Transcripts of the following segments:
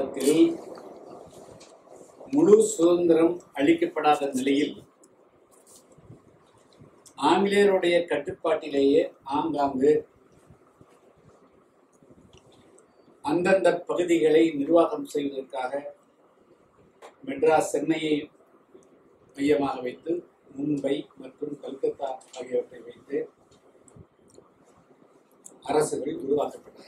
காலத்தில் முழு சுதந்திரம் அளிக்கப்படாத நிலையில் ஆங்கிலேயருடைய கட்டுப்பாட்டிலேயே ஆங்காங்கு அந்தந்த பகுதிகளை நிர்வாகம் செய்வதற்காக மெட்ராஸ் சென்னையை மையமாக வைத்து மும்பை மற்றும் கல்கத்தா ஆகியவற்றை வைத்து அரசுகள் உருவாக்கப்பட்டன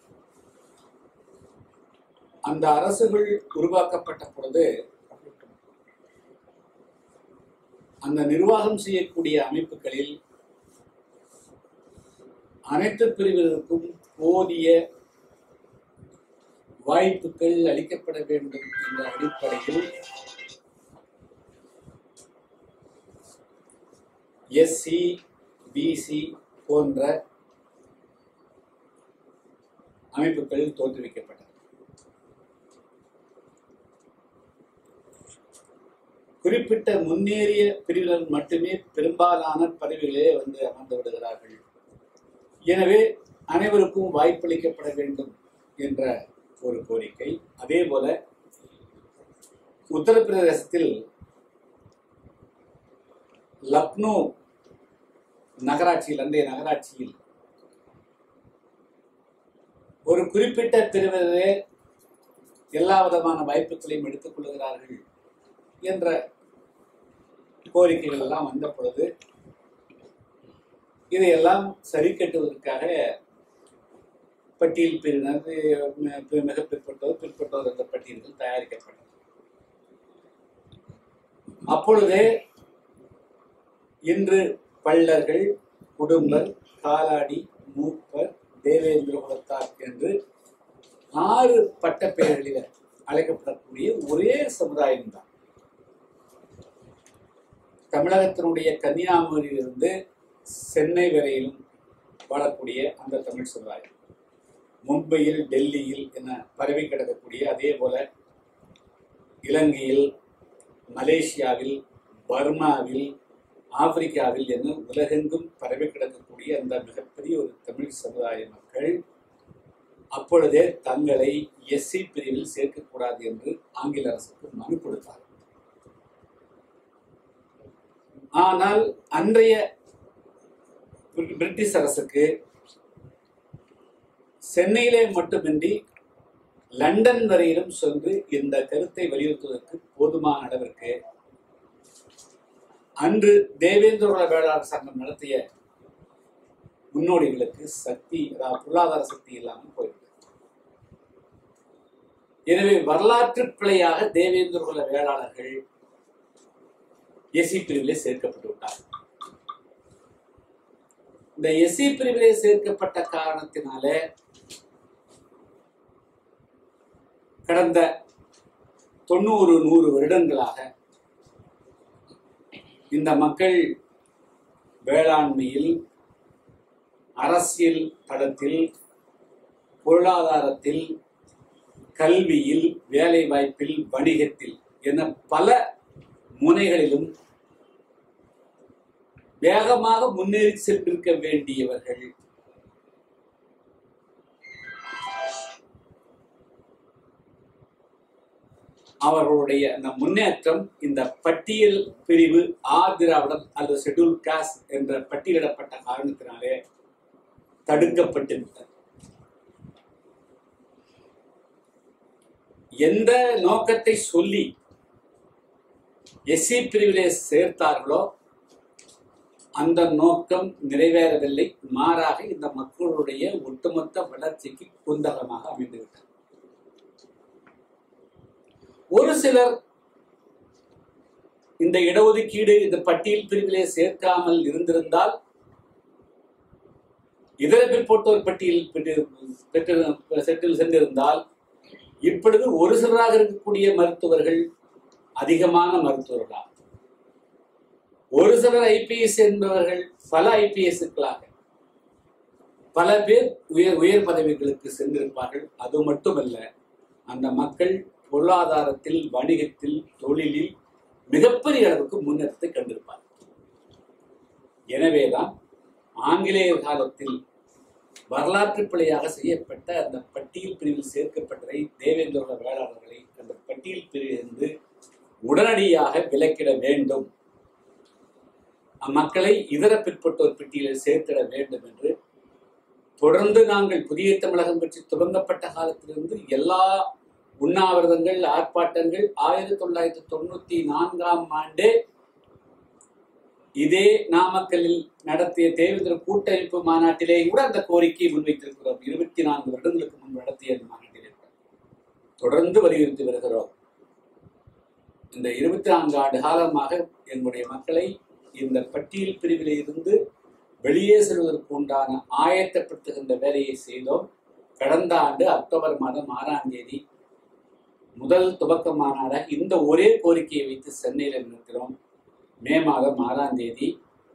அந்த அரசுகள் உருவாக்கப்பட்ட பொழுது அந்த நிர்வாகம் செய்யக்கூடிய அமைப்புகளில் அனைத்து பிரிவினருக்கும் போதிய வாய்ப்புகள் அளிக்கப்பட வேண்டும் என்ற அடிப்படையில் எஸ்சி பிசி போன்ற அமைப்புகள் தோற்றுவிக்கப்பட்டன குறிப்பிட்ட முன்னேறிய பிரிவினர் மட்டுமே பெரும்பாலான பதவிகளே வந்து அமர்ந்து விடுகிறார்கள் எனவே அனைவருக்கும் வாய்ப்பளிக்கப்பட வேண்டும் என்ற ஒரு கோரிக்கை அதே போல உத்தரப்பிரதேசத்தில் லக்னோ நகராட்சியில் அன்றைய நகராட்சியில் ஒரு குறிப்பிட்ட பிரிவினரே எல்லா விதமான வாய்ப்புகளையும் எடுத்துக் கொள்கிறார்கள் என்ற கோரிக்கைகள் எல்லாம் வந்த பொழுது இதையெல்லாம் சரி கட்டுவதற்காக பட்டியல் பிரிவினர் மி- மிக பிற்பட்டோர் பிற்பட்டோர் என்ற பட்டியல்கள் தயாரிக்கப்பட்டது அப்பொழுதே இன்று பள்ளர்கள் குடும்பர் காலாடி மூப்பர் தேவேந்திர குலத்தார் என்று ஆறு பட்ட பெயர்களில் அழைக்கப்படக்கூடிய ஒரே சமுதாயம் தான் தமிழகத்தினுடைய கன்னியாகுமரியிலிருந்து சென்னை வரையிலும் வாழக்கூடிய அந்த தமிழ் சமுதாயம் மும்பையில் டெல்லியில் என பரவி கிடக்கக்கூடிய அதே போல இலங்கையில் மலேசியாவில் பர்மாவில் ஆப்பிரிக்காவில் என உலகெங்கும் பரவி கிடக்கக்கூடிய அந்த மிகப்பெரிய ஒரு தமிழ் சமுதாய மக்கள் அப்பொழுதே தங்களை எஸ்சி பிரிவில் சேர்க்கக்கூடாது என்று ஆங்கில அரசுக்கு மனு கொடுத்தார் ஆனால் அன்றைய பிரி- பிரிட்டிஷ் அரசுக்கு சென்னையிலே மட்டுமின்றி லண்டன் வரையிலும் சென்று இந்த கருத்தை வலியுறுத்துவதற்கு போதுமான அளவிற்கு அன்று தேவேந்திர வேளாண் சங்கம் நடத்திய முன்னோடிகளுக்கு சக்தி அதாவது பொருளாதார சக்தி இல்லாமல் போய்விட்டது எனவே வரலாற்று பிழையாக தேவேந்திர குல வேளாளர்கள் எஸ்சி பிரிவிலே சேர்க்கப்பட்டு விட்டார் இந்த எஸ்சி பிரிவிலே சேர்க்கப்பட்ட காரணத்தினாலே கடந்த தொண்ணூறு நூறு வருடங்களாக இந்த மக்கள் வேளாண்மையில் அரசியல் தளத்தில் பொருளாதாரத்தில் கல்வியில் வேலை வாய்ப்பில் வணிகத்தில் என பல முனைகளிலும் வேகமாக முன்னேறி சென்றிருக்க வேண்டியவர்கள் அவர்களுடைய அந்த முன்னேற்றம் இந்த பட்டியல் பிரிவு ஆர் திராவிடம் அல்லது ஷெட்யூல் காஸ்ட் என்ற பட்டியலிடப்பட்ட காரணத்தினாலே தடுக்கப்பட்டு விட்டது எந்த நோக்கத்தை சொல்லி எஸ்சி பிரிவிலே சேர்த்தார்களோ அந்த நோக்கம் நிறைவேறவில்லை மாறாக இந்த மக்களுடைய ஒட்டுமொத்த வளர்ச்சிக்கு குந்தகமாக அமைந்துவிட்டது ஒரு சிலர் இந்த இடஒதுக்கீடு இந்த பட்டியல் பிரிவிலே சேர்க்காமல் இருந்திருந்தால் இதர பிற்பட்டோர் பட்டியல் பெற்று- பெற்று செட்டில் சென்றிருந்தால் இப்பொழுது ஒரு சிலராக இருக்கக்கூடிய மருத்துவர்கள் அதிகமான மருத்துவர்களாக ஒரு சிலர் ஐபிஎஸ் என்பவர்கள் பல ஐபிஎஸ்களாக பல பேர் உயர் உயர் பதவிகளுக்கு சென்றிருப்பார்கள் அது மட்டுமல்ல அந்த மக்கள் பொருளாதாரத்தில் வணிகத்தில் தொழிலில் மிகப்பெரிய அளவுக்கு முன்னேற்றத்தை கண்டிருப்பார்கள் எனவேதான் ஆங்கிலேயர் காலத்தில் வரலாற்று பிழையாக செய்யப்பட்ட அந்த பட்டியல் பிரிவில் சேர்க்கப்பட்டதை தேவேந்திர வேளாளர்களை அந்த பட்டியல் பிரிவிலிருந்து உடனடியாக விலக்கிட வேண்டும் அம்மக்களை இதர பிற்பட்டோர் பட்டியலில் சேர்த்திட வேண்டும் என்று தொடர்ந்து நாங்கள் புதிய தமிழகம் பற்றி துவங்கப்பட்ட காலத்திலிருந்து எல்லா உண்ணாவிரதங்கள் ஆர்ப்பாட்டங்கள் ஆயிரத்தி தொள்ளாயிரத்தி தொண்ணூத்தி நான்காம் ஆண்டே இதே நாமக்கல்லில் நடத்திய தேவேந்திர கூட்டமைப்பு மாநாட்டிலே கூட அந்த கோரிக்கையை முன்வைத்திருக்கிறோம் இருபத்தி நான்கு வருடங்களுக்கு முன்பு நடத்திய அந்த மாநாட்டிலே கூட. தொடர்ந்து வலியுறுத்தி வருகிறோம் இந்த இருபத்தி நான்கு ஆண்டு காலமாக எங்களுடைய மக்களை இந்த பட்டியல் பிரிவிலே இருந்து வெளியே செல்வதற்கு உண்டான ஆயத்தப்படுத்துகின்ற வேலையை செய்தோம் கடந்த ஆண்டு அக்டோபர் மாதம் ஆறாம் தேதி முதல் துவக்க மாநாடாக இந்த ஒரே கோரிக்கையை வைத்து சென்னையில் நிற்கிறோம் மே மாதம் ஆறாம் தேதி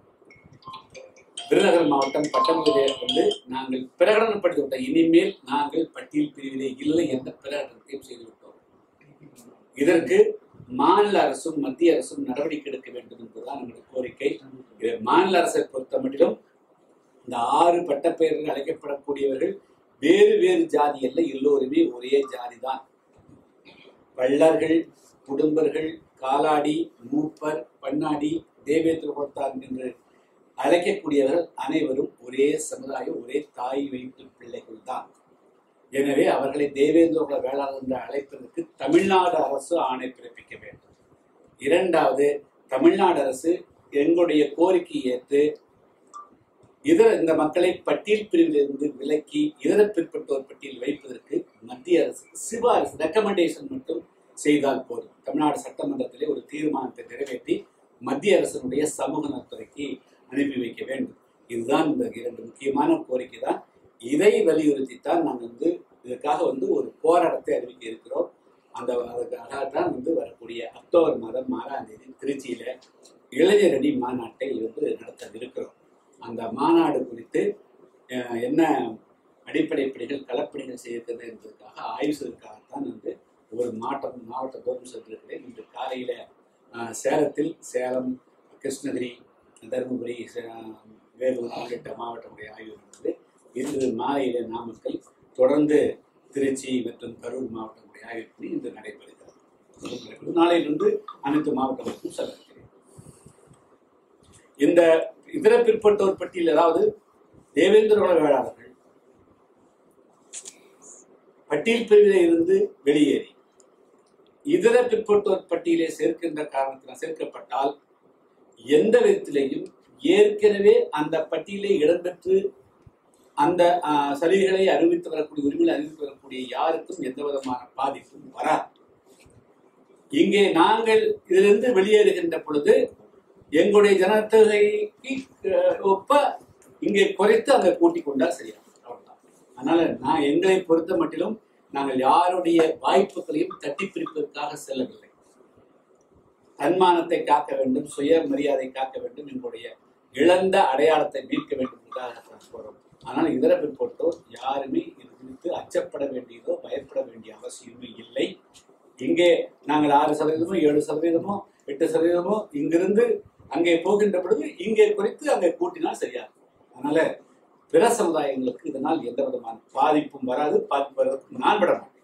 விருதுநகர் மாவட்டம் பட்டமதுரையில் வந்து நாங்கள் பிரகடனப்படுத்தி விட்டோம் இனிமேல் நாங்கள் பட்டியல் பிரிவிலே இல்லை என்ற பிரகடனத்தையும் செய்துவிட்டோம் இதற்கு மாநில அரசும் மத்திய அரசும் நடவடிக்கை எடுக்க வேண்டும் என்பதுதான் எங்களுடைய கோரிக்கை இது மாநில அரசை பொறுத்த மட்டிலும் இந்த ஆறு பட்டப்பெயர்கள் அழைக்கப்படக்கூடியவர்கள் வேறு வேறு ஜாதி அல்ல எல்லோருமே ஒரே ஜாதி தான் பள்ளர்கள் குடும்பர்கள் காலாடி மூப்பர் பண்ணாடி தேவேந்திர கொடுத்தார் என்று அழைக்கக்கூடியவர்கள் அனைவரும் ஒரே சமுதாயம் ஒரே தாய் வைத்து பிள்ளைகள் தான் எனவே அவர்களை தேவேந்திர குல வேளாளர் என்று அழைப்பதற்கு தமிழ்நாடு அரசு ஆணை பிறப்பிக்க வேண்டும் இரண்டாவது தமிழ்நாடு அரசு எங்களுடைய கோரிக்கையை ஏற்று இதர இந்த மக்களை பட்டியல் பிரிவிலிருந்து விலக்கி இதர பிற்பட்டோர் பட்டியல் வைப்பதற்கு மத்திய அரசு சிபாரிசு ரெக்கமெண்டேஷன் மட்டும் செய்தால் போதும் தமிழ்நாடு சட்டமன்றத்திலே ஒரு தீர்மானத்தை நிறைவேற்றி மத்திய அரசினுடைய சமூக நலத்துறைக்கு அனுப்பி வைக்க வேண்டும் இதுதான் இந்த இரண்டு முக்கியமான கோரிக்கை தான் இதை வலியுறுத்தித்தான் நாங்கள் வந்து இதற்காக வந்து ஒரு போராட்டத்தை அறிவிக்க இருக்கிறோம் அந்த அதுக்காக தான் வந்து வரக்கூடிய அக்டோபர் மாதம் ஆறாம் தேதி திருச்சியில இளைஞரணி மாநாட்டை வந்து நடத்த இருக்கிறோம் அந்த மாநாடு குறித்து அஹ், என்ன அடிப்படை பணிகள் களப்பணிகள் செய்திருக்கிறது என்பதற்காக ஆய்வு செய்வதற்காகத்தான் வந்து ஒரு மாவட்டம் மாவட்டத்தோறும் சென்றிருக்கிறேன் இன்று காலையில அஹ், சேலத்தில் சேலம் கிருஷ்ணகிரி தருமபுரி சே- வேலூர் உள்ளிட்ட மாவட்டங்களுடைய ஆய்வு நடந்தது இன்று மாலையில நாமக்கல் தொடர்ந்து திருச்சி மற்றும் கரூர் மாவட்டங்களுடைய ஆய்வு பணி இன்று நடைபெறுகிறது நாளையிலிருந்து அனைத்து மாவட்டங்களுக்கும் செல்ல இருக்கிறேன் இந்த இதர பிற்பட்டோர் பட்டியல் அதாவது தேவேந்திரோட வேளாளர்கள் பட்டியல் பிரிவிலே இருந்து வெளியேறி இதர பிற்பட்டோர் பட்டியலே சேர்க்கின்ற காரணத்தினால் சேர்க்கப்பட்டால் எந்த விதத்திலேயும் ஏற்கனவே அந்த பட்டியலை இடம்பெற்று அந்த ஆஹ், சலுகைகளை அறிவித்து வரக்கூடிய உரிமைகளை அறிவித்து வரக்கூடிய யாருக்கும் எந்த விதமான பாதிப்பும் வராது இங்கே நாங்கள் இதிலிருந்து வெளியேறுகின்ற பொழுது எங்களுடைய ஜனத்தொகைக்கு அஹ், ஒப்ப இங்கே குறைத்து அங்கே கூட்டிக் கொண்டால் சரியாகும் அவ்வளவுதான் அதனால நான் எங்களை பொறுத்த மட்டிலும் நாங்கள் யாருடைய வாய்ப்புகளையும் தட்டி பிரிப்பதற்காக செல்லவில்லை தன்மானத்தை காக்க வேண்டும் சுய மரியாதை காக்க வேண்டும் எங்களுடைய இழந்த அடையாளத்தை மீட்க வேண்டும் என்பதாக நான் போறோம் ஆனால் இதர பிற்பட்டோர் யாருமே இது குறித்து அச்சப்பட வேண்டியதோ பயப்பட வேண்டிய அவசியமே இல்லை இங்கே நாங்கள் ஆறு சதவீதமோ ஏழு சதவீதமோ எட்டு சதவீதமோ இங்கிருந்து அங்கே போகின்ற பொழுது இங்கே குறைத்து அங்கே கூட்டினால் சரியா இருக்கும். அதனால பிற சமுதாயங்களுக்கு இதனால் எந்த விதமான பாதிப்பும் வராது பாதிப்பு வர்றதுக்கு நான் விட மாட்டேன்